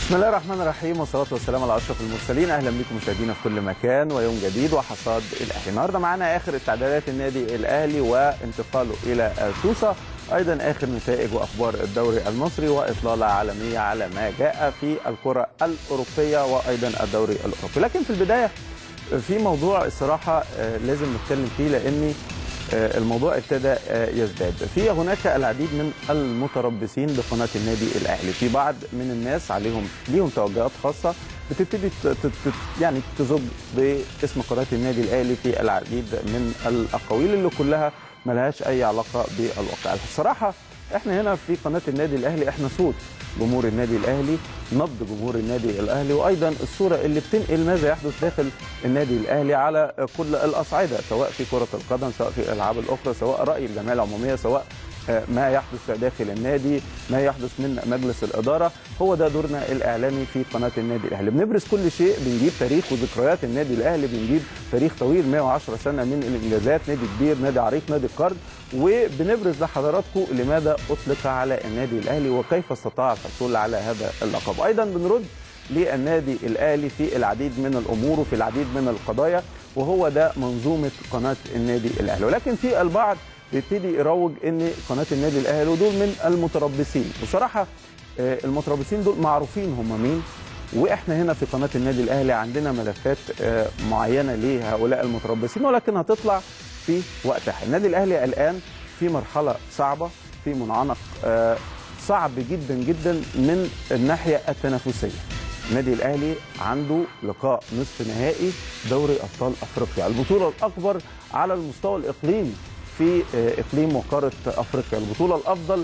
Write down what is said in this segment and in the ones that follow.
بسم الله الرحمن الرحيم والصلاة والسلام على أشرف المرسلين أهلا بكم مشاهدينا في كل مكان ويوم جديد وحصاد الأهلي النهاردة معانا آخر استعدادات النادي الأهلي وانتقاله إلى سوسة أيضا آخر نتائج وأخبار الدوري المصري وإطلالة عالمية على ما جاء في الكرة الأوروبية وأيضا الدوري الأوروبي لكن في البداية في موضوع الصراحة آه، لازم نتكلم فيه لأني آه، الموضوع ابتدى آه، يزداد في هناك العديد من المتربصين بقناة النادي الأهلي في بعض من الناس عليهم ليهم توجهات خاصة بتبتدي ت- ت- ت- يعني تزج باسم قناة النادي الأهلي في العديد من الأقاويل اللي كلها ملهاش أي علاقة بالواقع الصراحة احنا هنا في قناة النادي الأهلي احنا صوت جمهور النادي الأهلي نبض جمهور النادي الأهلي وأيضا الصورة اللي بتنقل ماذا يحدث داخل النادي الأهلي على كل الأصعدة سواء في كرة القدم سواء في الألعاب الأخرى سواء رأي الجمعية العمومية سواء آه، ما يحدث داخل النادي ما يحدث من مجلس الإدارة هو ده دورنا الإعلامي في قناة النادي الأهلي بنبرز كل شيء بنجيب تاريخ وذكريات النادي الأهلي بنجيب تاريخ طويل 110 سنة من الإنجازات نادي كبير نادي عريق نادي القرن وبنبرز لحضراتكم لماذا أطلق على النادي الأهلي وكيف استطاع الحصول على هذا اللقب أيضا بنرد للنادي الاهلي في العديد من الامور وفي العديد من القضايا وهو ده منظومه قناه النادي الاهلي ولكن في البعض بيبتدي يروج ان قناه النادي الاهلي ودول من المتربصين بصراحه آه، المتربصين دول معروفين هم مين واحنا هنا في قناه النادي الاهلي عندنا ملفات آه، معينه لهؤلاء المتربصين ولكن هتطلع في وقتها النادي الاهلي الان في مرحله صعبه في منعطف آه، صعب جدا جدا من الناحيه التنافسيه النادي الاهلي عنده لقاء نصف نهائي دوري ابطال افريقيا البطوله الاكبر على المستوى الاقليمي في آه، اقليم وقاره افريقيا البطوله الافضل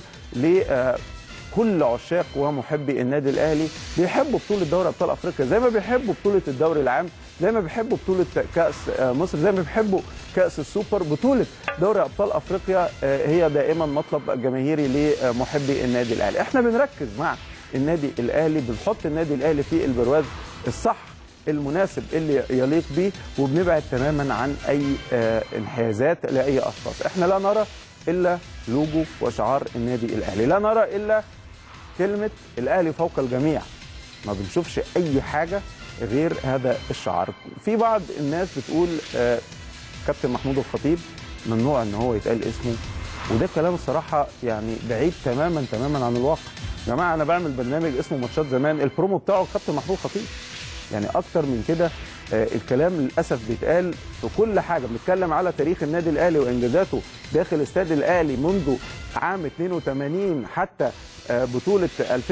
لكل عشاق ومحبي النادي الاهلي بيحبوا بطوله دوري ابطال افريقيا زي ما بيحبوا بطوله الدوري العام زي ما بيحبوا بطوله كاس آه، مصر زي ما بيحبوا كاس السوبر بطوله دوري ابطال افريقيا آه، هي دائما مطلب جماهيري لمحبي النادي الاهلي احنا بنركز مع النادي الاهلي بنحط النادي الاهلي في البرواز الصح المناسب اللي يليق به وبنبعد تماما عن اي آه، انحيازات لاي اشخاص احنا لا نرى الا لوجو وشعار النادي الاهلي لا نرى الا كلمه الاهلي فوق الجميع ما بنشوفش اي حاجه غير هذا الشعار في بعض الناس بتقول آه، كابتن محمود الخطيب ممنوع ان هو يتقال اسمه وده كلام الصراحه يعني بعيد تماما تماما عن الواقع يا جماعه انا بعمل برنامج اسمه ماتشات زمان البرومو بتاعه كابتن محمود خطيب يعني اكتر من كده آه، الكلام للاسف بيتقال في كل حاجه بنتكلم على تاريخ النادي الاهلي وانجازاته داخل استاد الاهلي منذ عام 82 حتى آه، بطوله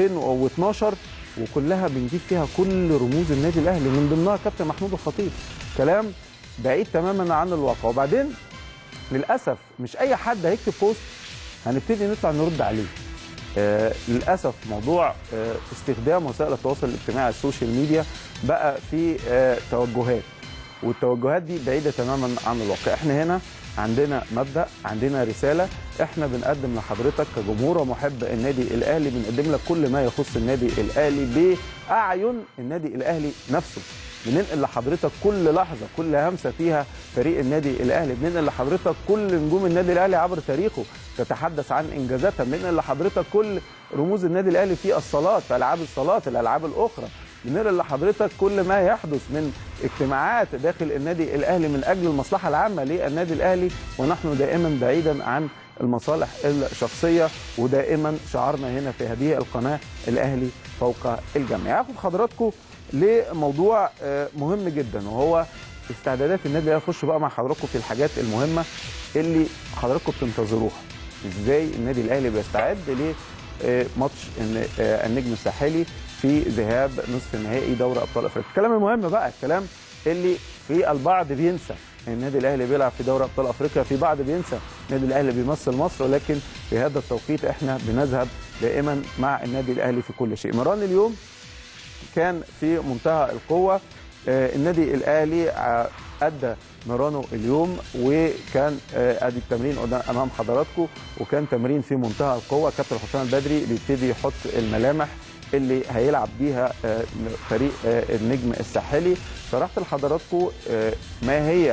2012 وكلها بنجيب فيها كل رموز النادي الاهلي من ضمنها كابتن محمود الخطيب كلام بعيد تماما عن الواقع وبعدين للاسف مش اي حد هيكتب بوست هنبتدي نطلع نرد عليه آه للاسف موضوع آه استخدام وسائل التواصل الاجتماعي السوشيال ميديا بقى في آه توجهات والتوجهات دي بعيده تماما عن الواقع احنا هنا عندنا مبدا عندنا رساله احنا بنقدم لحضرتك كجمهور ومحب النادي الاهلي بنقدم لك كل ما يخص النادي الاهلي باعين النادي الاهلي نفسه بننقل لحضرتك كل لحظه كل همسه فيها فريق النادي الاهلي بننقل لحضرتك كل نجوم النادي الاهلي عبر تاريخه تتحدث عن انجازاتها بننقل لحضرتك كل رموز النادي الاهلي في الصالات في العاب الصالات الالعاب الاخرى بننقل لحضرتك كل ما يحدث من اجتماعات داخل النادي الاهلي من اجل المصلحه العامه للنادي الاهلي ونحن دائما بعيدا عن المصالح الشخصيه ودائما شعارنا هنا في هذه القناه الاهلي فوق الجميع هاخد حضراتكم لموضوع آه، مهم جدا وهو استعدادات النادي الاهلي اخش بقى مع حضراتكم في الحاجات المهمه اللي حضراتكم بتنتظروها ازاي النادي الاهلي بيستعد لماتش الن- آه، النجم الساحلي في ذهاب نصف نهائي دوري ابطال افريقيا الكلام المهم بقى الكلام اللي في البعض بينسى إن النادي الاهلي بيلعب في دوري ابطال افريقيا في بعض بينسى النادي الاهلي بيمثل مصر ولكن في هذا التوقيت احنا بنذهب دائما مع النادي الاهلي في كل شيء مران اليوم كان في منتهى القوة آه، النادي الأهلي آه، أدى ميرانو اليوم وكان آه، ادي التمرين قدام امام حضراتكم وكان تمرين في منتهى القوه كابتن حسام البدري بيبتدي يحط الملامح اللي هيلعب بيها آه، فريق آه، النجم الساحلي شرحت لحضراتكم آه، ما هي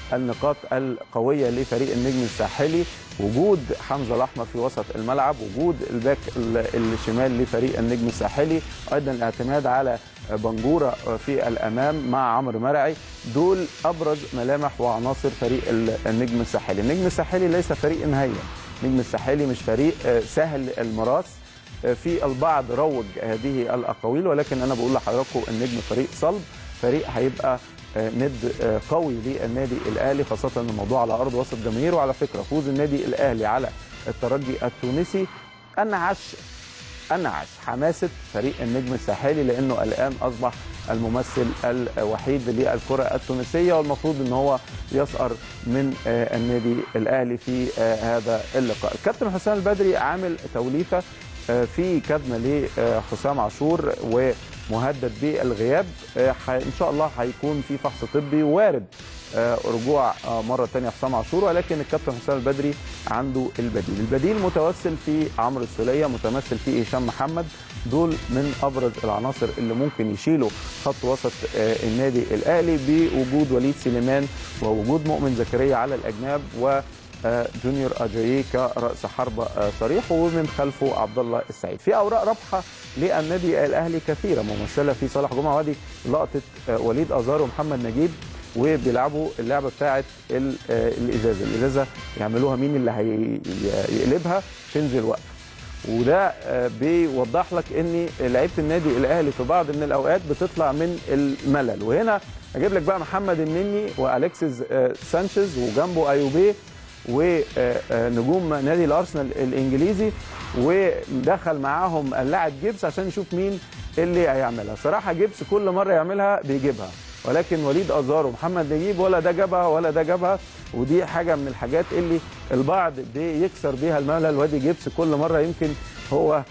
النقاط القويه لفريق النجم الساحلي وجود حمزه الاحمر في وسط الملعب وجود الباك الشمال لفريق النجم الساحلي ايضا الاعتماد على بنجوره في الامام مع عمرو مرعي دول ابرز ملامح وعناصر فريق النجم الساحلي النجم الساحلي ليس فريق نهائيا النجم الساحلي مش فريق سهل المراس في البعض روج هذه الاقاويل ولكن انا بقول لحضراتكم النجم فريق صلب فريق هيبقى ند قوي للنادي الاهلي خاصه ان الموضوع على ارض وسط جماهير وعلى فكره فوز النادي الاهلي على الترجي التونسي انعش انعش حماسه فريق النجم الساحلي لانه الان اصبح الممثل الوحيد للكره التونسيه والمفروض ان هو يسأر من النادي الاهلي في هذا اللقاء. الكابتن حسام البدري عامل توليفه في كدمه لحسام عاشور ومهدد بالغياب ان شاء الله هيكون في فحص طبي وارد رجوع مره ثانيه حسام عاشور ولكن الكابتن حسام البدري عنده البديل، البديل متوسل في عمرو السوليه متمثل في هشام محمد دول من ابرز العناصر اللي ممكن يشيلوا خط وسط النادي الاهلي بوجود وليد سليمان ووجود مؤمن زكريا على الاجناب و جونيور اجاييه كراس حربه صريح ومن خلفه عبد الله السعيد. في اوراق رابحه للنادي الاهلي كثيره ممثله في صالح جمعه وادي لقطه وليد ازار ومحمد نجيب وبيلعبوا اللعبه بتاعه الازازه، الازازه يعملوها مين اللي هيقلبها تنزل وقت. وده بيوضح لك ان لعيبه النادي الاهلي في بعض من الاوقات بتطلع من الملل وهنا اجيب لك بقى محمد النني والكسيس سانشيز وجنبه ايوبيه ونجوم نادي الارسنال الانجليزي ودخل معاهم اللاعب جيبس عشان يشوف مين اللي هيعملها صراحه جيبس كل مره يعملها بيجيبها ولكن وليد ازار ومحمد نجيب ولا ده جابها ولا ده جابها ودي حاجه من الحاجات اللي البعض بيكسر بيها الملل وادي جيبس كل مره يمكن هو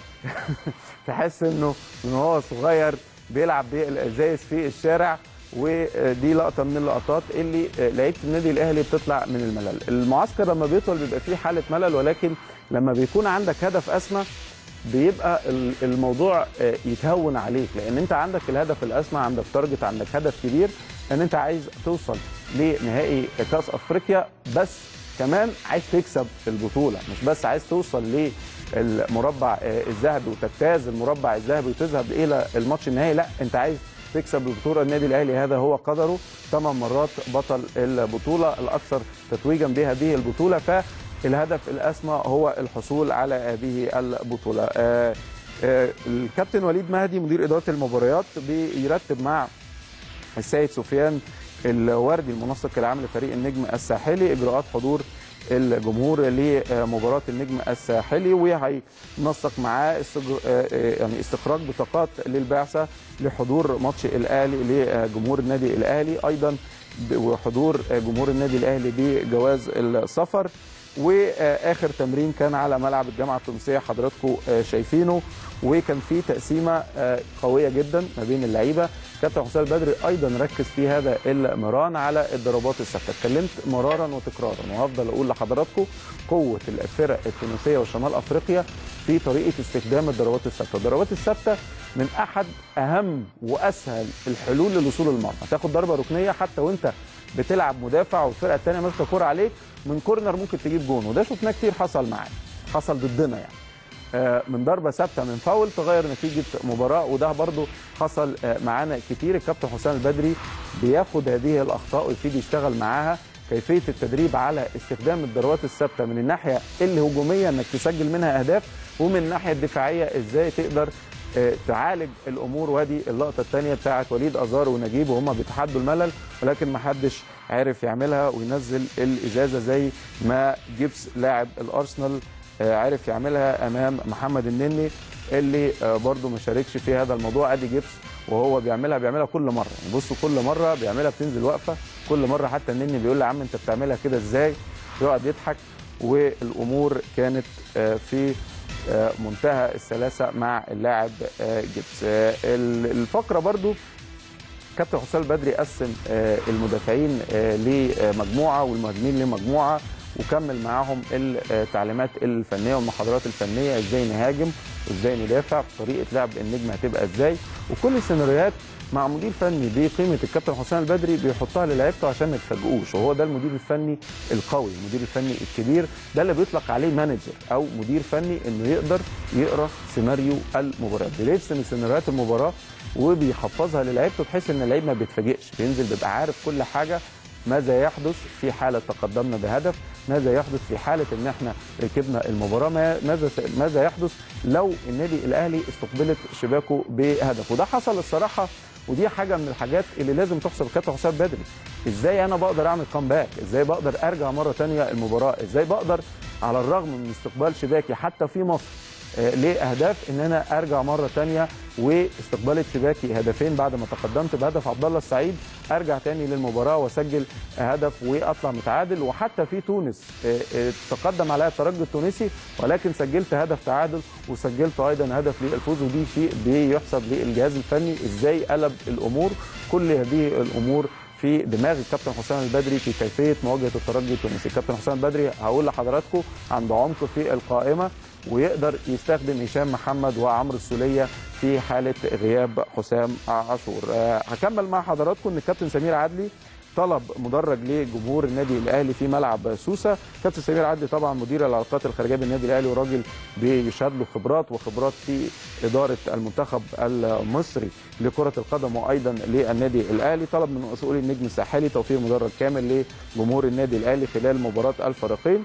تحس انه من هو صغير بيلعب بالازايز في الشارع ودي لقطه من اللقطات اللي لعيبه النادي الاهلي بتطلع من الملل المعسكر لما بيطول بيبقى فيه حاله ملل ولكن لما بيكون عندك هدف اسمى بيبقى الموضوع يتهون عليك لان انت عندك الهدف الاسمى عندك تارجت عندك هدف كبير ان انت عايز توصل لنهائي كاس افريقيا بس كمان عايز تكسب البطوله مش بس عايز توصل للمربع الذهبي وتجتاز المربع الذهبي وتذهب الى الماتش النهائي لا انت عايز تكسب البطوله النادي الاهلي هذا هو قدره ثمان مرات بطل البطوله الاكثر تتويجا بهذه البطوله فالهدف الاسمى هو الحصول على هذه البطوله آآ آآ الكابتن وليد مهدي مدير اداره المباريات بيرتب مع السيد سفيان الوردي المنسق العام لفريق النجم الساحلي اجراءات حضور الجمهور لمباراه النجم الساحلي وهينسق معاه يعني استخراج بطاقات للبعثه لحضور ماتش الاهلي لجمهور النادي الاهلي ايضا وحضور جمهور النادي الاهلي بجواز السفر واخر تمرين كان على ملعب الجامعه التونسيه حضراتكم شايفينه وكان في تقسيمه قويه جدا ما بين اللعيبه كابتن حسام البدري ايضا ركز في هذا المران على الضربات الثابته اتكلمت مرارا وتكرارا وهفضل اقول لحضراتكم قوه الفرق التونسيه وشمال افريقيا في طريقه استخدام الضربات الثابته الضربات الثابته من احد اهم واسهل الحلول للوصول للمرمى تاخد ضربه ركنيه حتى وانت بتلعب مدافع والفرقه الثانيه ماسكه كوره عليك من كورنر ممكن تجيب جون وده شفناه كتير حصل معانا حصل ضدنا يعني من ضربه ثابته من فاول تغير نتيجه مباراه وده برضو حصل معانا كتير الكابتن حسام البدري بياخد هذه الاخطاء ويبتدي يشتغل معاها كيفيه التدريب على استخدام الضربات الثابته من الناحيه الهجوميه انك تسجل منها اهداف ومن الناحيه الدفاعيه ازاي تقدر تعالج الامور وادي اللقطه الثانيه بتاعه وليد ازار ونجيب وهم بيتحدوا الملل ولكن ما حدش عارف يعملها وينزل الازازه زي ما جيبس لاعب الارسنال عارف يعملها امام محمد النني اللي برده ما شاركش في هذا الموضوع ادي جيبس وهو بيعملها بيعملها كل مره يعني بصوا كل مره بيعملها بتنزل واقفه كل مره حتى النني بيقول له يا عم انت بتعملها كده ازاي يقعد يضحك والامور كانت في منتهى السلاسه مع اللاعب جيبس الفقره برضو كابتن حسام البدري قسم المدافعين لمجموعه والمهاجمين لمجموعه وكمل معاهم التعليمات الفنيه والمحاضرات الفنيه ازاي نهاجم وازاي ندافع طريقه لعب النجم هتبقى ازاي وكل السيناريوهات مع مدير فني بقيمه الكابتن حسام البدري بيحطها للعيبته عشان ما يتفاجئوش وهو ده المدير الفني القوي المدير الفني الكبير ده اللي بيطلق عليه مانجر او مدير فني انه يقدر يقرا سيناريو المباراه بيرسم سيناريوهات المباراه وبيحفظها للعيبته بحيث ان اللعيب ما بيتفاجئش بينزل بيبقى عارف كل حاجه ماذا يحدث في حاله تقدمنا بهدف ماذا يحدث في حاله ان احنا ركبنا المباراه ماذا ماذا يحدث لو النادي الاهلي استقبلت شباكه بهدف وده حصل الصراحه ودي حاجه من الحاجات اللي لازم تحسب الكابتن حسام بدري ازاي انا بقدر اعمل كومباك ازاي بقدر ارجع مره ثانيه المباراه ازاي بقدر على الرغم من استقبال شباكي حتى في مصر لاهداف ان انا ارجع مره ثانيه واستقبال شباكي هدفين بعد ما تقدمت بهدف عبد الله السعيد ارجع تاني للمباراه واسجل هدف واطلع متعادل وحتى في تونس تقدم عليها الترجي التونسي ولكن سجلت هدف تعادل وسجلت ايضا هدف للفوز ودي شيء بيحسب للجهاز الفني ازاي قلب الامور كل هذه الامور في دماغ الكابتن حسام البدري في كيفيه مواجهه الترجي التونسي، الكابتن حسام البدري هقول لحضراتكم عنده عمق في القائمه ويقدر يستخدم هشام محمد وعمرو السوليه في حاله غياب حسام عاشور. أه هكمل مع حضراتكم ان الكابتن سمير عدلي طلب مدرج لجمهور النادي الاهلي في ملعب سوسه كابتن سمير عدلي طبعا مدير العلاقات الخارجيه بالنادي الاهلي وراجل بيشهد له خبرات وخبرات في اداره المنتخب المصري لكره القدم وايضا للنادي الاهلي طلب من مسؤولي النجم الساحلي توفير مدرج كامل لجمهور النادي الاهلي خلال مباراه الفريقين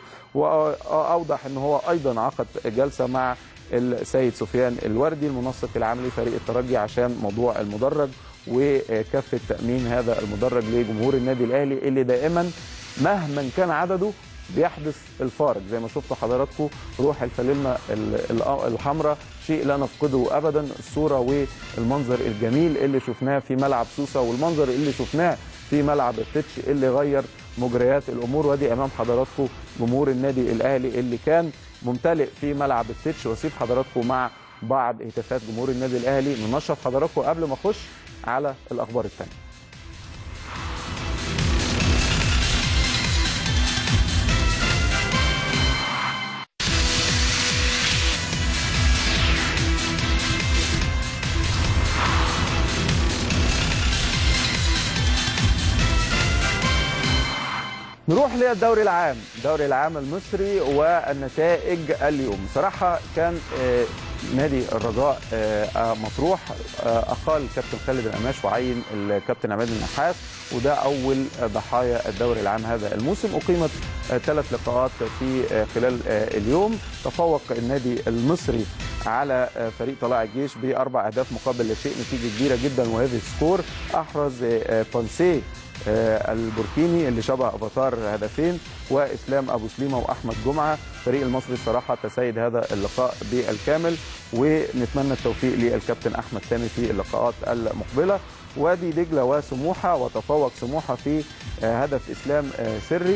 واوضح ان هو ايضا عقد جلسه مع السيد سفيان الوردي المنسق العام لفريق الترجي عشان موضوع المدرج وكافه تامين هذا المدرج لجمهور النادي الاهلي اللي دائما مهما كان عدده بيحدث الفارق زي ما شفتوا حضراتكم روح الفانيلا الحمراء شيء لا نفقده ابدا الصوره والمنظر الجميل اللي شفناه في ملعب سوسه والمنظر اللي شفناه في ملعب التتش اللي غير مجريات الامور وادي امام حضراتكم جمهور النادي الاهلي اللي كان ممتلئ في ملعب التتش واسيب حضراتكم مع بعض هتافات جمهور النادي الاهلي ننشط حضراتكم قبل ما اخش على الاخبار الثانيه نروح للدوري العام الدوري العام المصري والنتائج اليوم صراحة كان نادي الرجاء مطروح أقال كابتن خالد القماش وعين الكابتن عماد النحاس وده أول ضحايا الدوري العام هذا الموسم أقيمت ثلاث لقاءات في خلال اليوم تفوق النادي المصري على فريق طلائع الجيش بأربع أهداف مقابل لا شيء نتيجة كبيرة جدا وهذه سكور أحرز بونسي البوركيني اللي شبه افاتار هدفين واسلام ابو سليمه واحمد جمعه فريق المصري الصراحه تسيد هذا اللقاء بالكامل ونتمنى التوفيق للكابتن احمد سامي في اللقاءات المقبله وادي دجله وسموحه وتفوق سموحه في هدف اسلام سري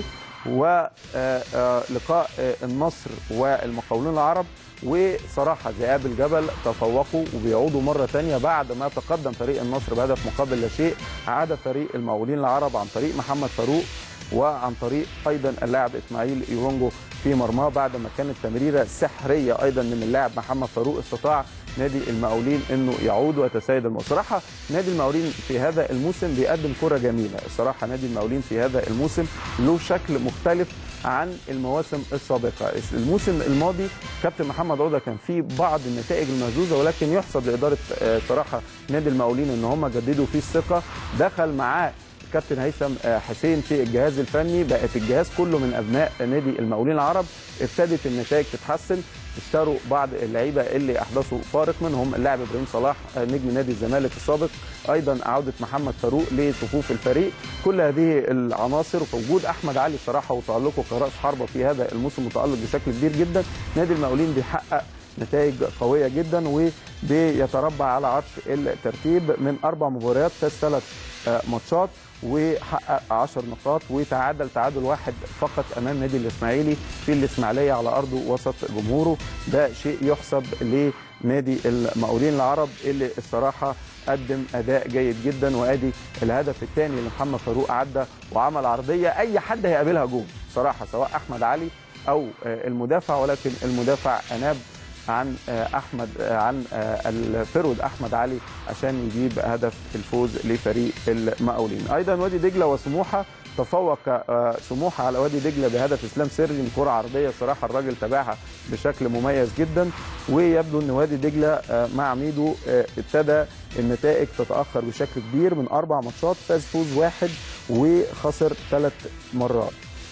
ولقاء النصر والمقاولون العرب وصراحة ذئاب الجبل تفوقوا وبيعودوا مرة تانية بعد ما تقدم فريق النصر بهدف مقابل لا شيء عاد فريق المقاولين العرب عن طريق محمد فاروق وعن طريق ايضا اللاعب اسماعيل يونجو في مرماه بعد ما كانت تمريره سحريه ايضا من اللاعب محمد فاروق استطاع نادي المقاولين انه يعود ويتسيد الموسم الصراحه نادي المقاولين في هذا الموسم بيقدم كره جميله الصراحه نادي المقاولين في هذا الموسم له شكل مختلف عن المواسم السابقه الموسم الماضي كابتن محمد عوده كان فيه بعض النتائج المهزوزه ولكن يحسب لاداره صراحه نادي المقاولين ان هم جددوا فيه الثقه دخل معاه كابتن هيثم حسين في الجهاز الفني بقت الجهاز كله من ابناء نادي المقاولين العرب ابتدت النتائج تتحسن اشتروا بعض اللعيبه اللي احدثوا فارق منهم اللاعب ابراهيم صلاح نجم نادي الزمالك السابق ايضا عوده محمد فاروق لصفوف الفريق كل هذه العناصر ووجود احمد علي صراحه وتالقه كراس حربه في هذا الموسم متالق بشكل كبير جدا نادي المقاولين بيحقق نتائج قويه جدا وبيتربع على عرش الترتيب من اربع مباريات فاز ثلاث ماتشات وحقق 10 نقاط وتعادل تعادل واحد فقط امام نادي الاسماعيلي في الاسماعيليه على ارضه وسط جمهوره ده شيء يحسب لنادي المقاولين العرب اللي الصراحه قدم اداء جيد جدا وادي الهدف الثاني لمحمد فاروق عدى وعمل عرضيه اي حد هيقابلها جول صراحه سواء احمد علي او المدافع ولكن المدافع اناب عن احمد عن الفرود احمد علي عشان يجيب هدف الفوز لفريق المقاولين ايضا وادي دجله وسموحه تفوق سموحه على وادي دجله بهدف اسلام سري من كره عرضيه صراحه الراجل تابعها بشكل مميز جدا ويبدو ان وادي دجله مع ميدو ابتدى النتائج تتاخر بشكل كبير من اربع ماتشات فاز فوز واحد وخسر ثلاث مرات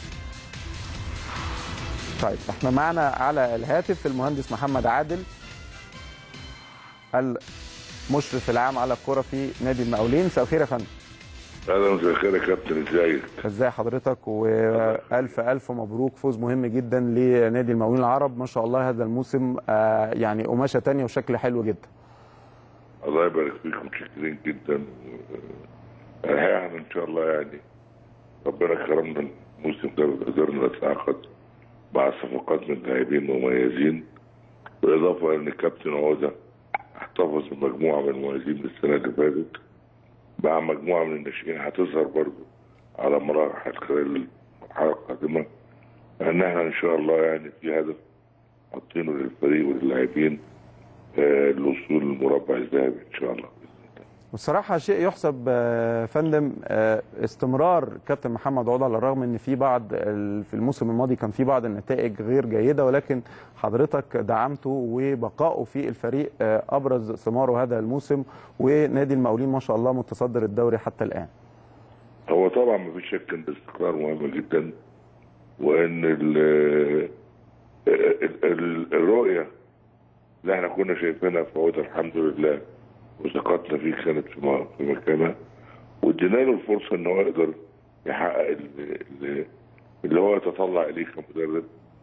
طيب احنا معنا على الهاتف المهندس محمد عادل المشرف العام على الكره في نادي المقاولين مساء الخير يا فندم اهلا مساء الخير يا كابتن ازيك ازي حضرتك والف الف مبروك فوز مهم جدا لنادي المقاولين العرب ما شاء الله هذا الموسم آه يعني قماشه ثانيه وشكل حلو جدا الله يبارك فيكم متشكرين جدا الحقيقه احنا ان شاء الله يعني ربنا كرمنا الموسم ده قدرنا نتعاقد مع صفقات من لاعبين مميزين بالاضافه ان الكابتن عوده احتفظ بمجموعه من المميزين السنه اللي فاتت مع مجموعه من الناشئين هتظهر برضه على مراحل خلال المرحله القادمه ان احنا ان شاء الله يعني في هدف حاطينه للفريق وللاعبين آه الوصول للمربع الذهبي ان شاء الله بصراحة شيء يحسب فندم استمرار كابتن محمد عوض على الرغم ان في بعض في الموسم الماضي كان في بعض النتائج غير جيدة ولكن حضرتك دعمته وبقائه في الفريق ابرز ثماره هذا الموسم ونادي المقاولين ما شاء الله متصدر الدوري حتى الان. هو طبعا ما فيش شك ان الاستقرار مهم جدا وان الرؤية اللي احنا كنا شايفينها في عوده الحمد لله وثقتنا فيه كانت في في مكانها وادينا له الفرصه ان هو يقدر يحقق اللي هو يتطلع اليه كمدرب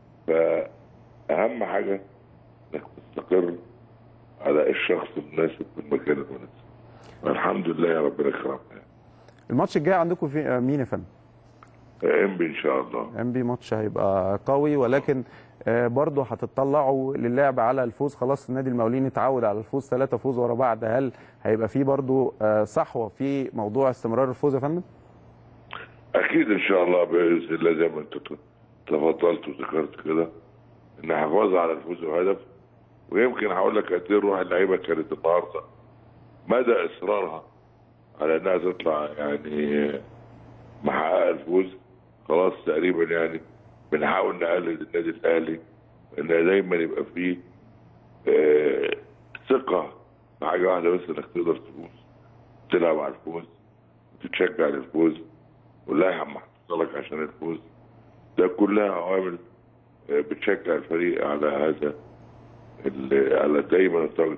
فاهم حاجه انك تستقر على الشخص المناسب في المكان المناسب الحمد لله يا ربنا كرمنا الماتش الجاي عندكم في مين يا فندم؟ انبي ان شاء الله انبي ماتش هيبقى قوي ولكن برضه هتطلعوا للعب على الفوز خلاص النادي المقاولين اتعود على الفوز ثلاثة فوز ورا بعض هل هيبقى في برضه صحوه في موضوع استمرار الفوز يا فندم؟ اكيد ان شاء الله باذن الله زي ما انت تفضلت وذكرت كده ان حفاظ على الفوز وهدف ويمكن هقول لك قد ايه روح اللعيبه كانت النهارده مدى اصرارها على انها تطلع يعني محققه الفوز خلاص تقريبا يعني بنحاول نقلد النادي الاهلي ان دايما يبقى فيه آه ثقه في حاجه واحده بس انك تقدر تفوز تلعب على الفوز وتتشجع للفوز واللائحه محطوطه لك عشان الفوز ده كلها عوامل آه بتشجع الفريق على هذا على دايما التارجت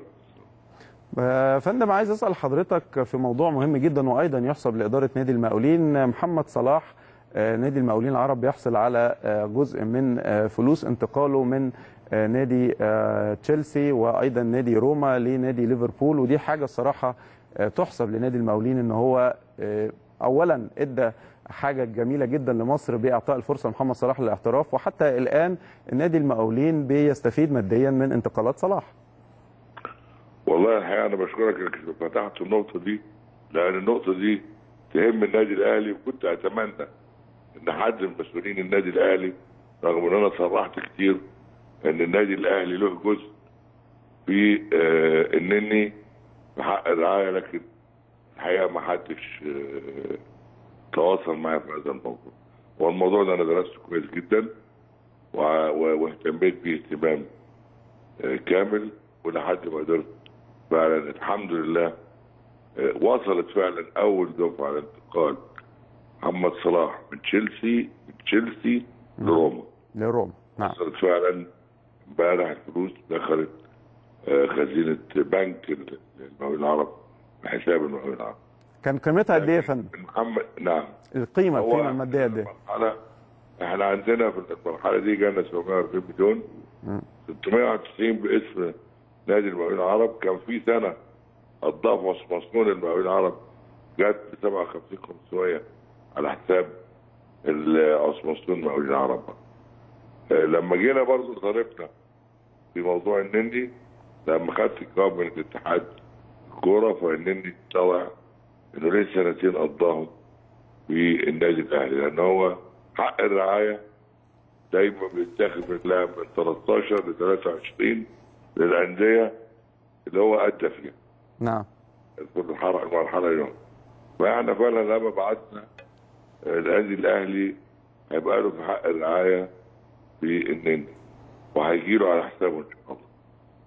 فندم عايز اسال حضرتك في موضوع مهم جدا وايضا يحسب لاداره نادي المقاولين محمد صلاح نادي المقاولين العرب بيحصل على جزء من فلوس انتقاله من نادي تشيلسي وايضا نادي روما لنادي ليفربول ودي حاجه الصراحه تحسب لنادي المقاولين ان هو اولا ادى حاجه جميله جدا لمصر باعطاء الفرصه لمحمد صلاح للاحتراف وحتى الان النادي المقاولين بيستفيد ماديا من انتقالات صلاح. والله الحقيقه انا بشكرك انك فتحت النقطه دي لان النقطه دي تهم النادي الاهلي وكنت اتمنى ان حد من مسؤولين النادي الاهلي رغم ان انا صرحت كتير ان النادي الاهلي له جزء في آه انني بحق الرعايه لكن الحقيقه ما حدش آه تواصل معايا في هذا الموضوع والموضوع ده انا درسته كويس جدا واهتميت بيه اهتمام آه كامل ولحد ما قدرت فعلا الحمد لله وصلت فعلا اول دفعه لانتقال محمد صلاح من تشيلسي من تشيلسي لروما لروما نعم وصلت فعلا امبارح الفلوس دخلت خزينه بنك المقاولين العرب حساب المقاولين العرب كان قيمتها قد ايه يا فندم؟ محمد نعم القيمه القيمه الماديه قد ايه؟ احنا عندنا في المرحله دي جالنا 740 مليون 691 باسم نادي المقاولين العرب كان في سنه اضاف مسنون المقاولين العرب جت ب 57 500 على حساب مسنون المقاولين العرب لما جينا برضه ضربنا في موضوع النندي لما خدت الجواب من الاتحاد الكوره فالنندي طلع انه ليه سنتين قضاهم في النادي الاهلي لان هو حق الرعايه دايما بيتاخد من اللاعب من 13 ل 23 للانديه اللي هو ادى فيها نعم في الحر- المرحله اليوم فاحنا فعلا لما بعتنا النادي الاهلي هيبقى له في حق الرعايه في النادي وهيجي له على حسابه ان شاء الله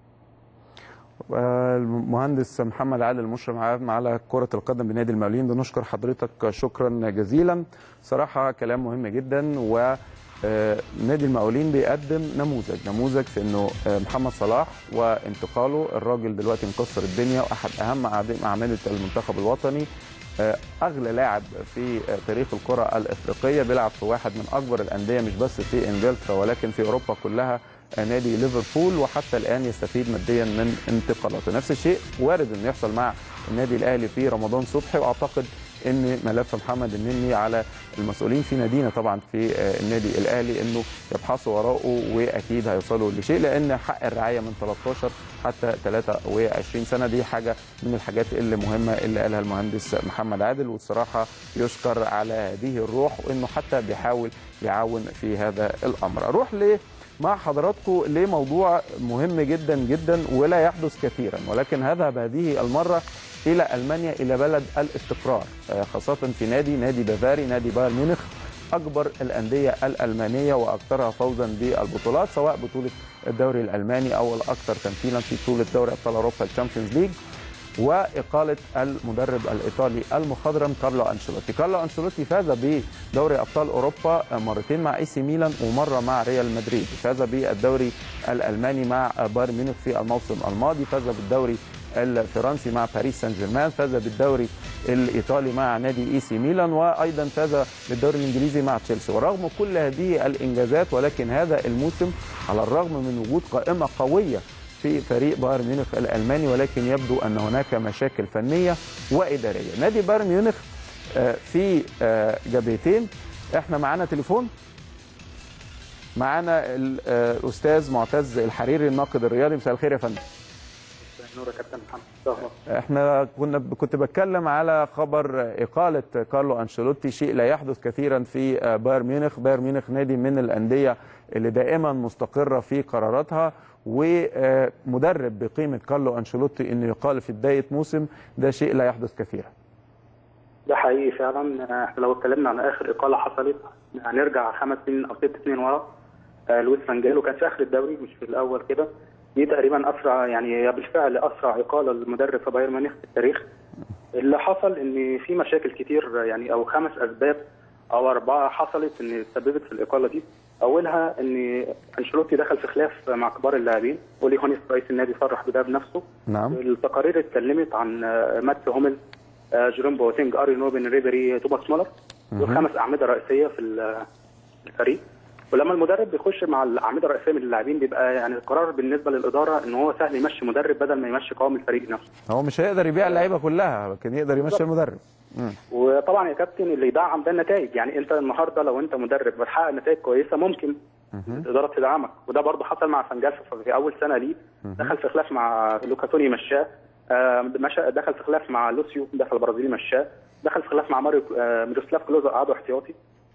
المهندس محمد عادل المشرف عام على كرة القدم بنادي المقاولين بنشكر حضرتك شكرا جزيلا صراحة كلام مهم جدا و آه، نادي المقاولين بيقدم نموذج نموذج في انه آه، محمد صلاح وانتقاله الراجل دلوقتي مكسر الدنيا واحد اهم أعد- اعمده المنتخب الوطني آه، اغلى لاعب في آه، تاريخ الكره الافريقيه بيلعب في واحد من اكبر الانديه مش بس في انجلترا ولكن في اوروبا كلها آه، نادي ليفربول وحتى الان يستفيد ماديا من انتقالاته نفس الشيء وارد انه يحصل مع النادي الاهلي في رمضان صبحي واعتقد ان ملف محمد النني على المسؤولين في نادينا طبعا في آه، النادي الاهلي انه يبحثوا وراءه واكيد هيوصلوا لشيء لان حق الرعايه من 13 حتى 23 سنه دي حاجه من الحاجات اللي مهمه اللي قالها المهندس محمد عادل والصراحه يشكر على هذه الروح وانه حتى بيحاول يعاون في هذا الامر اروح ل مع حضراتكم لموضوع مهم جدا جدا ولا يحدث كثيرا ولكن هذهب هذه المره الى المانيا الى بلد الاستقرار آه، خاصه في نادي نادي بافاري نادي بايرن ميونخ اكبر الانديه الالمانيه واكثرها فوزا بالبطولات سواء بطوله الدوري الالماني او الاكثر تمثيلا في بطوله دوري ابطال اوروبا الشامبيونز ليج واقاله المدرب الايطالي المخضرم كارلو انشيلوتي كارلو انشيلوتي فاز بدوري ابطال اوروبا مرتين مع اي سي ميلان ومره مع ريال مدريد فاز بالدوري الالماني مع بايرن ميونخ في الموسم الماضي فاز بالدوري الفرنسي مع باريس سان جيرمان فاز بالدوري الايطالي مع نادي اي سي ميلان وايضا فاز بالدوري الانجليزي مع تشيلسي ورغم كل هذه الانجازات ولكن هذا الموسم على الرغم من وجود قائمه قويه في فريق بايرن ميونخ الالماني ولكن يبدو ان هناك مشاكل فنيه واداريه نادي بايرن ميونخ آه، في آه، جبهتين احنا معانا تليفون معانا ال- آه، الاستاذ معتز الحريري الناقد الرياضي مساء الخير يا فندم نور يا كابتن محمد سهرة. احنا كنا كنت بتكلم على خبر اقاله كارلو انشيلوتي شيء لا يحدث كثيرا في آه، بايرن ميونخ بايرن ميونخ نادي من الانديه اللي دائما مستقره في قراراتها ومدرب بقيمه كارلو انشيلوتي انه يقال في بدايه موسم ده شيء لا يحدث كثيرا ده حقيقي فعلا احنا لو اتكلمنا عن اخر اقاله حصلت هنرجع خمس سنين او ست سنين ورا آه، لويس فانجالو كان في اخر الدوري مش في الاول كده دي تقريبا اسرع يعني هي بالفعل اسرع اقاله للمدرب في بايرن ميونخ في التاريخ اللي حصل ان في مشاكل كتير يعني او خمس اسباب او اربعه حصلت ان سببت في الاقاله دي اولها ان انشيلوتي دخل في خلاف مع كبار اللاعبين ولي هونيس رئيس النادي صرح بده بنفسه نعم التقارير اتكلمت عن آه، مات هومل آه، جيروم بوتينج اري نوبن ريبري توماس مولر دول خمس اعمده رئيسيه في ال- الفريق ولما المدرب بيخش مع الاعمده الرئيسيه من اللاعبين بيبقى يعني القرار بالنسبه للاداره ان هو سهل يمشي مدرب بدل ما يمشي قوام الفريق نفسه هو مش هيقدر يبيع اللعيبه كلها لكن يقدر يمشي المدرب مم. وطبعا يا كابتن اللي يدعم ده النتائج يعني انت النهارده لو انت مدرب بتحقق نتائج كويسه ممكن الاداره تدعمك وده برضه حصل مع فانجال في- في اول سنه ليه دخل في خلاف مع لوكاتوني مشاه آه، مشى دخل في خلاف مع لوسيو دخل البرازيلي مشاه دخل في خلاف مع ماريو آه، ميروسلاف كلوزا قعدوا احتياطي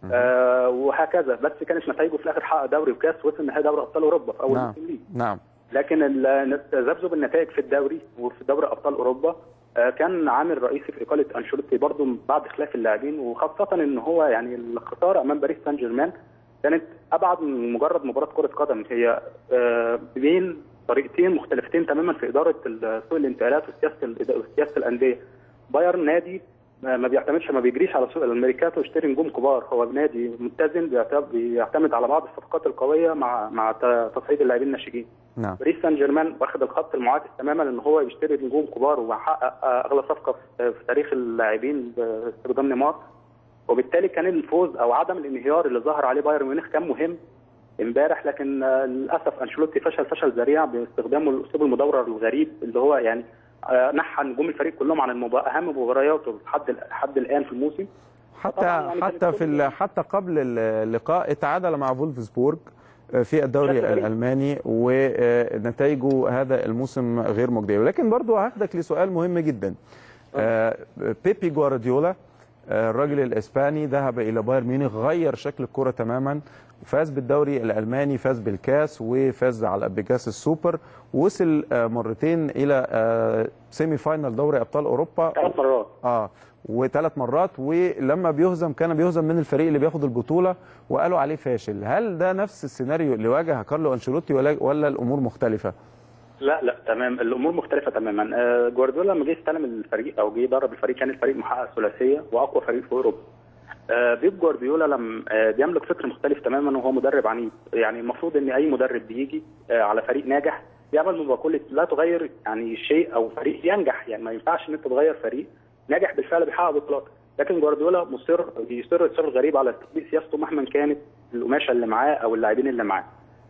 آه وهكذا بس كانت نتائجه في الاخر حقق دوري وكاس وصل نهائي دوري ابطال اوروبا في اول نعم موسم ليه نعم لكن ال- تذبذب النتائج في الدوري وفي دوري ابطال اوروبا آه، كان عامل رئيسي في اقاله انشيلوتي برضه بعد خلاف اللاعبين وخاصه ان هو يعني الخساره امام باريس سان جيرمان كانت ابعد من مجرد مباراه كره قدم هي آه، بين طريقتين مختلفتين تماما في اداره ال- سوق الانتقالات وسياسه الإد- وسياسه الانديه بايرن نادي ما ما بيعتمدش ما بيجريش على سوق الميركاتو يشتري نجوم كبار هو نادي متزن بيعت- بيعتمد على بعض الصفقات القويه مع مع ت- تصعيد اللاعبين الناشئين نعم باريس سان جيرمان واخد الخط المعاكس تماما ان هو يشتري نجوم كبار وحقق اغلى صفقه في في تاريخ اللاعبين باستخدام نيمار وبالتالي كان الفوز او عدم الانهيار اللي ظهر عليه بايرن ميونخ كان مهم امبارح لكن آه، للاسف انشيلوتي فشل فشل ذريع باستخدامه الاسلوب المدورر الغريب اللي هو يعني آه، نحى نجوم الفريق كلهم عن المبا... اهم مبارياته لحد لحد الان في الموسم حتى طبعاً يعني حتى كانت في كل- ال- حتى قبل اللقاء اتعادل مع فولفسبورج في الدوري بشكل غريب. الالماني ونتائجه هذا الموسم غير مجديه ولكن برضو هاخدك لسؤال مهم جدا آه، بيبي جوارديولا آه، الراجل الاسباني ذهب الى بايرن ميونخ غير شكل الكره تماما فاز بالدوري الالماني فاز بالكاس وفاز على بكاس السوبر وصل آه، مرتين الى آه، سيمي فاينال دوري ابطال اوروبا ثلاث مرات اه وثلاث مرات ولما بيهزم كان بيهزم من الفريق اللي بياخد البطوله وقالوا عليه فاشل هل ده نفس السيناريو اللي واجه كارلو انشيلوتي ولا ولا الامور مختلفه لا لا تمام الامور مختلفه تماما آه، جوارديولا لما جه يستلم الفريق او جه يدرب الفريق كان الفريق محقق ثلاثيه واقوى فريق في اوروبا آه، بيب جوارديولا لما آه، بيملك فكر مختلف تماما وهو مدرب عنيد يعني المفروض ان اي مدرب بيجي آه، على فريق ناجح بيعمل مقوله لا تغير يعني شيء او فريق ينجح يعني ما ينفعش ان انت تغير فريق ناجح بالفعل بيحقق بطولات لكن جوارديولا مصر بيصر اصرار غريب على تطبيق سياسته مهما كانت القماشه اللي معاه او اللاعبين اللي معاه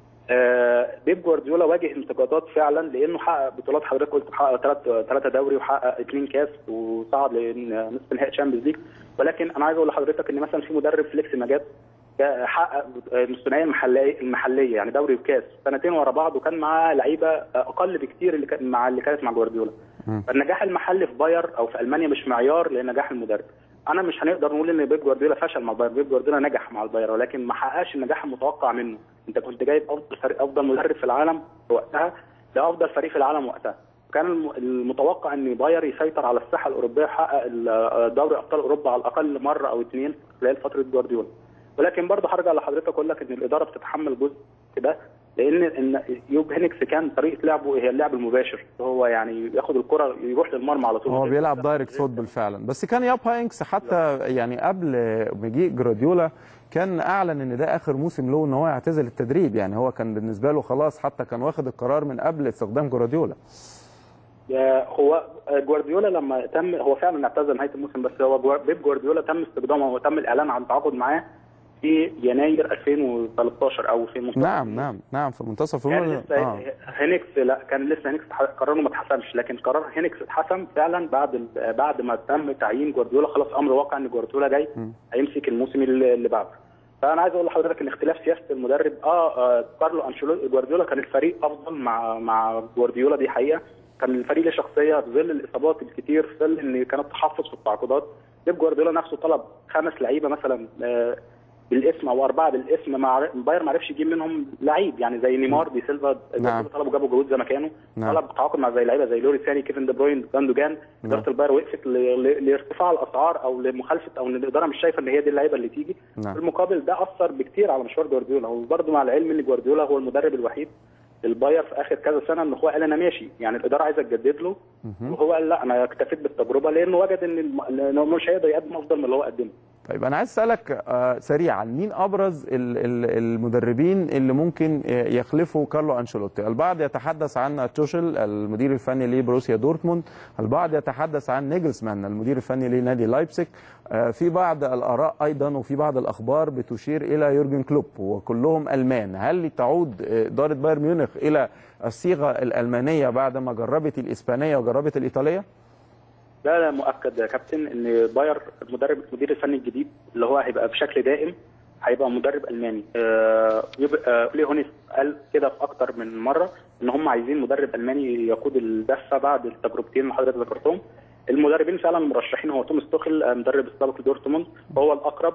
آه، بيب جوارديولا واجه انتقادات فعلا لانه حقق بطولات حضرتك قلت حقق ثلاث ثلاثه دوري وحقق اثنين كاس وصعد لنصف نهائي تشامبيونز ليج ولكن انا عايز اقول لحضرتك ان مثلا في مدرب فليكس مجاد جا- حقق الثنائيه المحليه المحليه يعني دوري وكاس سنتين ورا بعض وكان معاه لعيبه اقل بكتير اللي كان مع اللي كانت مع جوارديولا فالنجاح المحلي في باير او في المانيا مش معيار لنجاح المدرب انا مش هنقدر نقول ان بيب جوارديولا فشل مع الباير بيب جوارديولا نجح مع الباير ولكن ما حققش النجاح المتوقع منه انت كنت جايب افضل فريق افضل مدرب في العالم في وقتها لافضل فريق في العالم وقتها كان الم- المتوقع ان باير يسيطر على الساحه الاوروبيه ويحقق ال- دوري ابطال اوروبا على الاقل مره او اثنين خلال فتره جوارديولا ولكن برضه هرجع لحضرتك اقول لك ان الاداره بتتحمل جزء في ده لان ان يوب هينكس كان طريقه لعبه هي اللعب المباشر هو يعني ياخد الكره يروح للمرمى على طول هو بيلعب دايركت فوتبول فعلا بس كان ياب هاينكس حتى يعني قبل مجيء جراديولا كان اعلن ان ده اخر موسم له ان هو يعتزل التدريب يعني هو كان بالنسبه له خلاص حتى كان واخد القرار من قبل استخدام جراديولا آه، هو آه، جوارديولا لما تم هو فعلا اعتزل نهايه الموسم بس هو جوا- بيب جوارديولا تم استخدامه وتم الاعلان عن التعاقد معاه في يناير 2013 او في منتصف نعم نعم نعم في منتصف كان العمر لسه آه. هينكس لا كان لسه هينكس ح- قراره ما اتحسمش لكن قرار هينكس اتحسم فعلا بعد ال- بعد ما تم تعيين جوارديولا خلاص امر واقع ان جوارديولا جاي هيمسك الموسم اللي اللي بعده فانا عايز اقول لحضرتك ان اختلاف سياسه المدرب اه, آه كارلو انشيلوتي جوارديولا كان الفريق افضل مع مع جوارديولا دي حقيقه كان الفريق له شخصيه في ظل الاصابات الكتير في ظل ان كان التحفظ في التعاقدات بيب جوارديولا نفسه طلب خمس لعيبه مثلا آه بالاسم او اربعه بالاسم مع باير ما عرفش يجيب منهم لعيب يعني زي نيمار دي سيلفا نعم. طلبوا جابوا جهود زي مكانه نعم. طلب تعاقد مع زي لعيبه زي لوري ثاني كيفن دي بروين جاندوجان اداره الباير وقفت ل- ل- لارتفاع الاسعار او لمخالفه او ان الاداره مش شايفه ان هي دي اللعيبه اللي تيجي نعم. في المقابل ده اثر بكتير على مشوار جوارديولا وبرده مع العلم ان جوارديولا هو المدرب الوحيد للباير في اخر كذا سنه ان هو قال انا ماشي يعني الاداره عايزه تجدد له وهو قال لا انا اكتفيت بالتجربه لانه وجد ان الم- انه مش هيقدر يقدم افضل من اللي هو قدمه طيب انا عايز اسالك آه، سريعا مين ابرز ال- ال- المدربين اللي ممكن آه، يخلفوا كارلو انشيلوتي البعض يتحدث عن توشل المدير الفني لبروسيا دورتموند البعض يتحدث عن نيجلسمان المدير الفني لنادي لايبسك آه، في بعض الاراء ايضا وفي بعض الاخبار بتشير الى يورجن كلوب وكلهم المان هل تعود آه، اداره بايرن ميونخ الى الصيغه الالمانيه بعد ما جربت الاسبانيه وجربت الايطاليه لا لا مؤكد يا كابتن ان باير المدرب المدير الفني الجديد اللي هو هيبقى بشكل دائم هيبقى مدرب الماني آه يبقى اولي هونيس قال كده في اكتر من مره ان هم عايزين مدرب الماني يقود الدفه بعد التجربتين اللي حضرتك ذكرتهم المدربين فعلا مرشحين هو توماس توخيل آه، مدرب السابق لدورتموند وهو الاقرب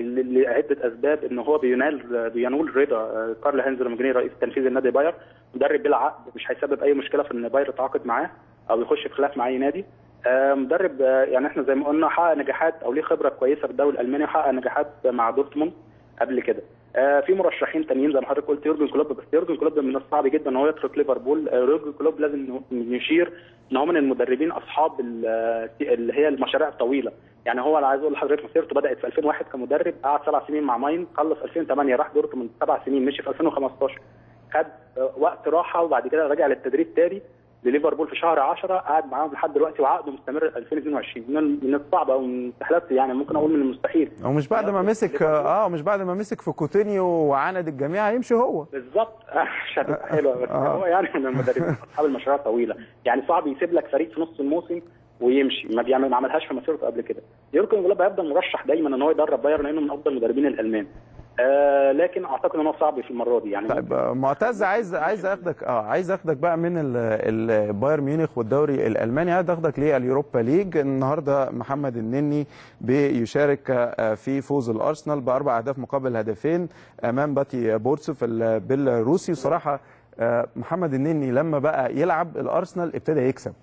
ولعده اسباب ان هو بينال بينول رضا آه، كارل هانز المجني رئيس تنفيذي النادي باير مدرب بلا عقد مش هيسبب اي مشكله في ان باير يتعاقد معاه او يخش في خلاف مع اي نادي آه، مدرب آه، يعني احنا زي ما قلنا حقق نجاحات او ليه خبره كويسه في الدوري الالماني وحقق نجاحات مع دورتموند قبل كده آه، في مرشحين تانيين زي ما حضرتك قلت يورجن كلوب بس يورجن كلوب من الصعب جدا ان هو يترك ليفربول آه، يورجن كلوب لازم يشير ان هو من المدربين اصحاب ال- آه، اللي هي المشاريع الطويله يعني هو انا عايز اقول لحضرتك مسيرته بدات في 2001 كمدرب قعد سبع سنين مع ماين خلص 2008 راح دورتموند سبع سنين مشي في 2015 خد آه، وقت راحه وبعد كده رجع للتدريب تاني لليفربول في شهر 10 قعد معاهم لحد دلوقتي وعقده مستمر 2022 من من الصعب او من المستحيلات يعني ممكن اقول من المستحيل او مش بعد ما مسك اه مش بعد ما مسك في كوتينيو وعاند الجميع هيمشي هو بالظبط عشان تبقى حلوه بس آه. هو يعني من المدربين اصحاب المشاريع الطويله يعني صعب يسيب لك فريق في نص الموسم ويمشي ما بيعمل ما عملهاش في مسيرته قبل كده يورجن كلوب هيفضل مرشح دايما ان هو يدرب بايرن لانه من افضل المدربين الالمان آه لكن اعتقد ان هو صعب في المره دي يعني طيب آه، معتز عايز عايز اخدك اه عايز اخدك بقى من ال- ال- بايرن ميونخ والدوري الالماني عايز اخدك لليوروبا ليج النهارده محمد النني بيشارك آه، في فوز الارسنال باربع اهداف مقابل هدفين امام باتي بورتسوف البيلاروسي وصراحه آه، محمد النني لما بقى يلعب الارسنال ابتدى يكسب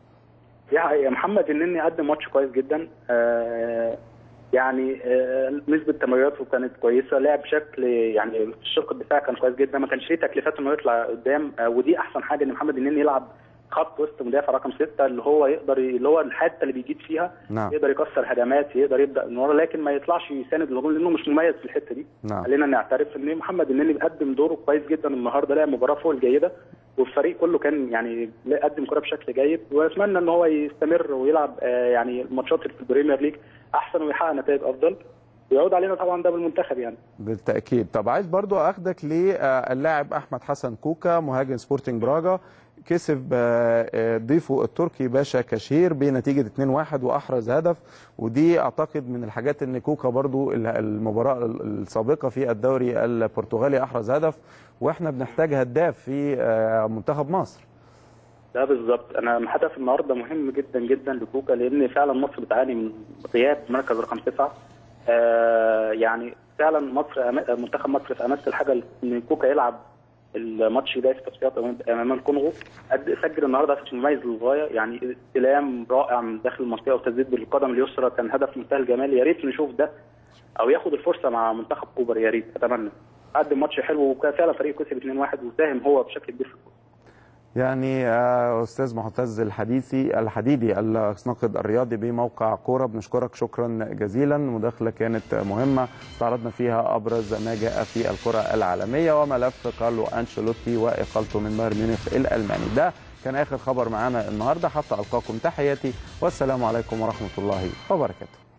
يا محمد النني قدم ماتش كويس جدا آه يعني آه نسبه تمريراته كانت كويسه لعب بشكل يعني في الشق الدفاعي كان كويس جدا ما كانش ليه تكليفات انه يطلع قدام آه ودي احسن حاجه ان محمد النني يلعب خط وسط مدافع رقم سته اللي هو يقدر اللي هو الحته اللي بيجيد فيها نعم. يقدر يكسر هدمات يقدر يبدا من ورا لكن ما يطلعش يساند الهجوم لانه مش مميز في الحته دي نعم. خلينا نعترف ان محمد النني بيقدم دوره كويس جدا النهارده لعب مباراه فوق الجيده والفريق كله كان يعني قدم كره بشكل جيد واتمنى ان هو يستمر ويلعب آه، يعني الماتشات اللي في البريمير ليج احسن ويحقق نتائج افضل ويعود علينا طبعا ده بالمنتخب يعني بالتاكيد طب عايز برضو اخدك للاعب احمد حسن كوكا مهاجم سبورتنج براجا كسب آه، آه، ضيفه التركي باشا كاشير بنتيجه 2-1 واحرز هدف ودي اعتقد من الحاجات ان كوكا برضو ال- المباراه السابقه في الدوري البرتغالي احرز هدف واحنا بنحتاج هداف في آه، منتخب مصر ده بالظبط انا هدف النهارده مهم جدا جدا لكوكا لان فعلا مصر بتعاني من غياب مركز رقم تسعه آه يعني فعلا مصر أما- منتخب مصر في امس الحاجه ان كوكا يلعب الماتش ده في تصفيات أمام- امام الكونغو قد سجل النهارده هدف مميز للغايه يعني استلام رائع من داخل المنطقه وتسديد بالقدم اليسرى كان هدف منتهى الجمال يا ريت نشوف ده او ياخد الفرصه مع منتخب كوبر يا ريت اتمنى قدم ماتش حلو وكان فعلا فريق كسب 2-1 وساهم هو بشكل كبير في الفوز يعني آه، استاذ معتز الحديثي الحديدي الناقد الرياضي بموقع كوره بنشكرك شكرا جزيلا مداخله كانت مهمه استعرضنا فيها ابرز ما جاء في الكره العالميه وملف كارلو انشيلوتي واقالته من بايرن ميونخ الالماني ده كان اخر خبر معانا النهارده حتى القاكم تحياتي والسلام عليكم ورحمه الله وبركاته